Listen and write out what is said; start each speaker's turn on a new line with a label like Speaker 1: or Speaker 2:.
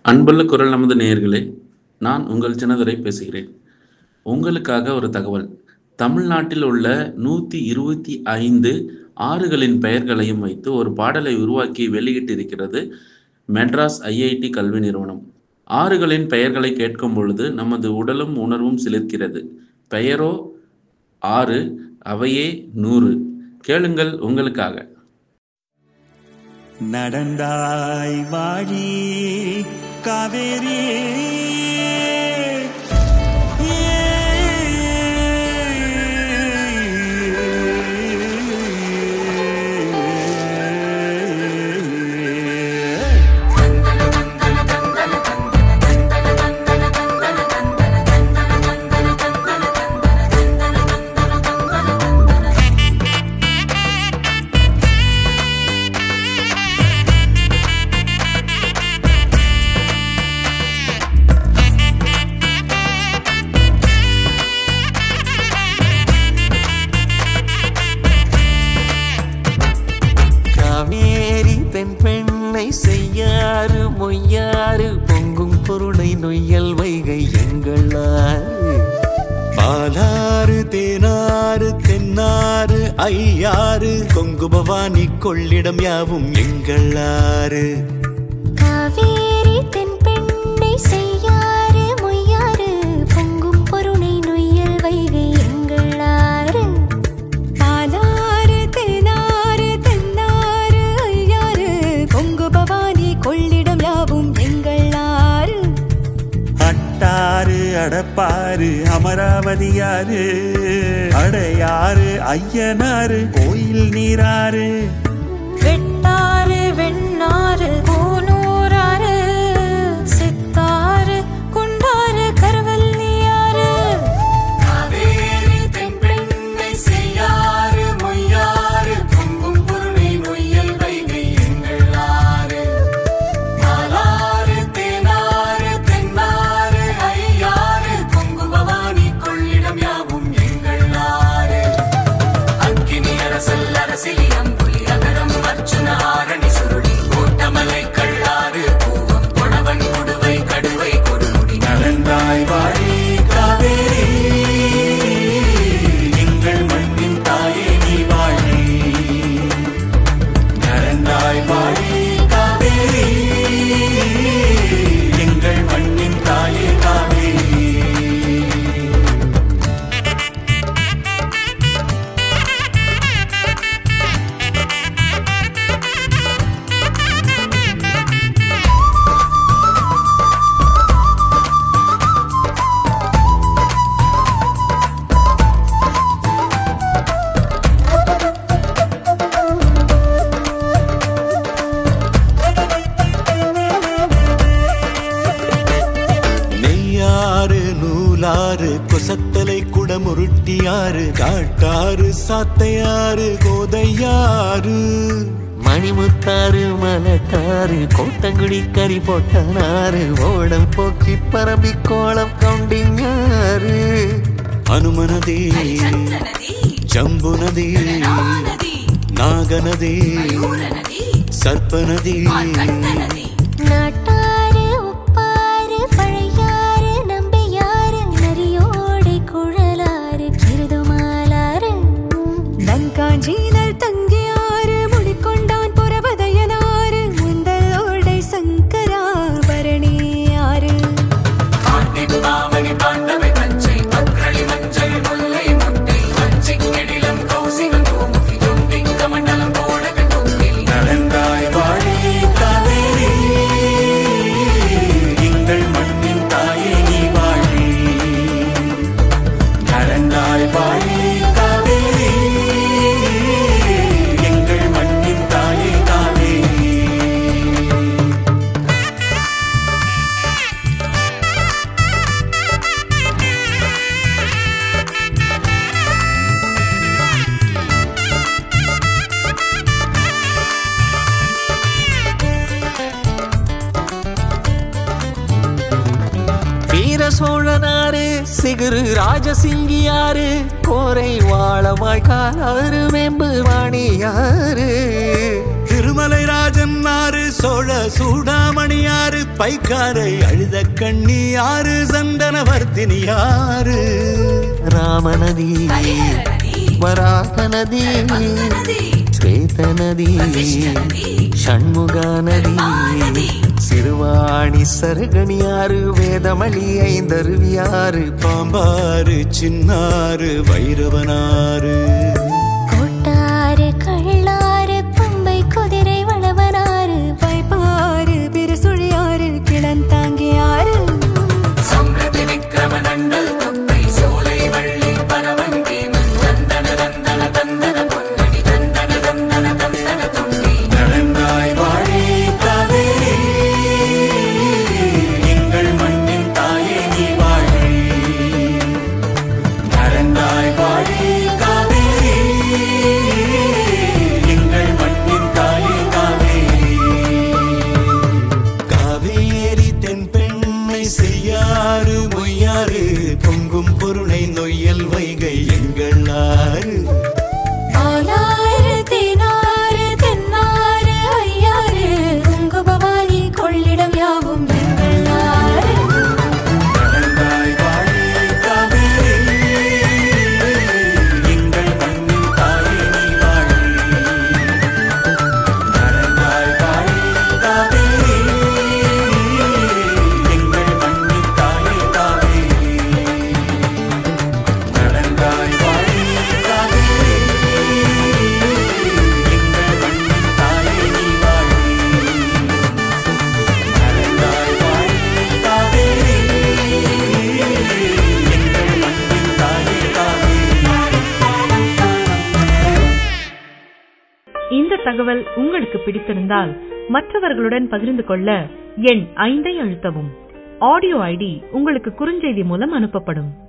Speaker 1: அன்புள்ள குரல் நமது நேயர்களே நான் உங்கள் சின்னதுரை பேசுகிறேன் உங்களுக்காக ஒரு தகவல் தமிழ்நாட்டில் உள்ள நூற்றி இருபத்தி ஐந்து ஆறுகளின் பெயர்களையும் வைத்து ஒரு பாடலை உருவாக்கி வெளியிட்டிருக்கிறது மெட்ராஸ் ஐஐடி கல்வி நிறுவனம் ஆறுகளின் பெயர்களை கேட்கும் பொழுது நமது உடலும் உணர்வும் சிலிர்க்கிறது பெயரோ ஆறு அவையே நூறு கேளுங்கள் உங்களுக்காக
Speaker 2: நடந்தாய் வாழி காவேரி
Speaker 3: காவேரி பெண் பெண்ணை செய்யாறு மொய்யாறு பொங்கும் பொருளை நொய்யல் வைகை எங்களாறு
Speaker 2: பாலாறு தேனாறு தென்னாறு ஐயாறு கொங்கு பவானி கொள்ளிடம் யாவும் எங்களாறு
Speaker 4: காவேரி தென் பெண்ணை செய்யாறு மொய்யாறு பொங்கும் பொருணை நொய்யல் வைகை எங்களாறு பாலாறு தேனாறு தென்னாறு ஐயாறு பொங்கு பவானி கொள்ளிடம் யாவும் எங்களாறு
Speaker 2: அட்டாறு அடப்பாறு அமராவதியாறு அடையாறு ஐயனாறு கோயில் நீராறு
Speaker 4: வெட்டாறு வெண்ணாறு கூனூராறு சித்தாறு குண்டாறு கருவல்லியாறு காவேரி தென் பெண்ணை செய்யாறு மொய்யாறு பொங்கும் பொருளை நொய்யல் வைகை எங்களாறு பாலாறு தேனாறு தென்னாறு ஐயாறு பொங்கு பவானி கொள்ளிடம் யாவும் எங்களாறு அக்கினி அரசல் அரசிலி அம்புலி அகரம் அர்ச்சுன ஆரணி சுருளி கோட்டமலை கள்ளாறு பூவம் கொணவன் குடுவை கடுவை கொடுமுடி
Speaker 2: நலந்தாய் வாழி காவேரி எங்கள் மண்ணின் தாயே நீ வாழி நலந்தாய் வாழி காவேரி எங்கள் மண்ணின் தாயே காவேரி நெய்யாறு நூலாறு கொசத்தலை குடமுருட்டியாறு காட்டாறு சாத்தையாறு கோதையாறு
Speaker 3: மணிமுத்தாறு மலட்டாறு கோட்டங்குடி கறி போட்டனாறு ஓடம் போக்கி பரம்பி கோலம் கவுண்டிங்காறு
Speaker 2: ಹನುಮನದಿ ಜಂಬುನದಿ ನಾಗನದಿ ಸರ್ಪನದಿ
Speaker 4: நாட்டாறு உப்பாறு பழையாறு நம்பியாறு நரியோடை குழலாறு கிருதுமாலாறு நன்காஞ்சீனல் தங்கியாறு முடிக்கொண்டான் புறவதையனாறு முந்தலோடை சங்கரா பரணியாறு
Speaker 2: நலந்தாய் வாழி காவேரி எங்கள் மண்ணின் தாயே நீ வாழி நலந்தாய் வாழி காவேரி எங்கள் மண்ணின் தாயே காவேரி
Speaker 3: வீர சோழனாறு சிகுரு ராஜசிங்கியாறு கோரை வாழமாய் காலாறு வெம்பு வாணியாறு
Speaker 2: திருமலை ராஜன் ஆறு சோழ சூடாமணி யாரு பைக்காரை அழுத கண்ணி யாரு சந்தனவர்த்தினி யாரு
Speaker 3: ராமநதி வராக நதி ஸ்வேத நதி ஷண்முகா நதி சிறுவாணி சருகணியாறு வேதமணி ஐந்தருவியாறு
Speaker 2: பாம்பாறு சின்னாறு வைரவனாறு
Speaker 4: கோட்டாறு கள்ளாறு பம்பை குதிரை வளவனாறு வைப்பாறு பெருசுழியாறு கிளந்தாங்கியாறு
Speaker 2: நடந்தாய் வாழி காவேரி எங்கள் மண்ணின் தாயே நீ வாழி நடந்தாய் வாழி காவேரி எங்கள் மண்ணின் தாயே காவேரி காவேரி தென்பெண்ணை செய்யாறு மொய்யாறு பொங்கும் பொருளை நொய்யல் வைகை எங்கள் ஆறு
Speaker 4: ஆலாறு தேனாறு தென்னாறு ஐயாறு குங்குபவானி கொள்ளிடம் யாவும் எங்கள் ஆறு
Speaker 2: நடந்தாய் வாழி காவேரி எங்கள் மண்ணின் தாயே நீ வாழி நடந்தாய் வாழி காவேரி எங்கள் மண்ணின் தாயே காவேரி நடந்தாய் வாழி காவேரி எங்கள் மண்ணின் தாயே நீ வாழி நடந்தாய் வாழி காவேரி எங்கள் மண்ணின் தாயே காவேரி
Speaker 5: இந்த தகவல் உங்களுக்கு பிடித்திருந்தால் மற்றவர்களுடன் பகிர்ந்து கொள்ள எண் ஐந்தை அழுத்தவும் ஆடியோ ஐடி உங்களுக்கு குறுஞ்செய்தி மூலம் அனுப்பப்படும்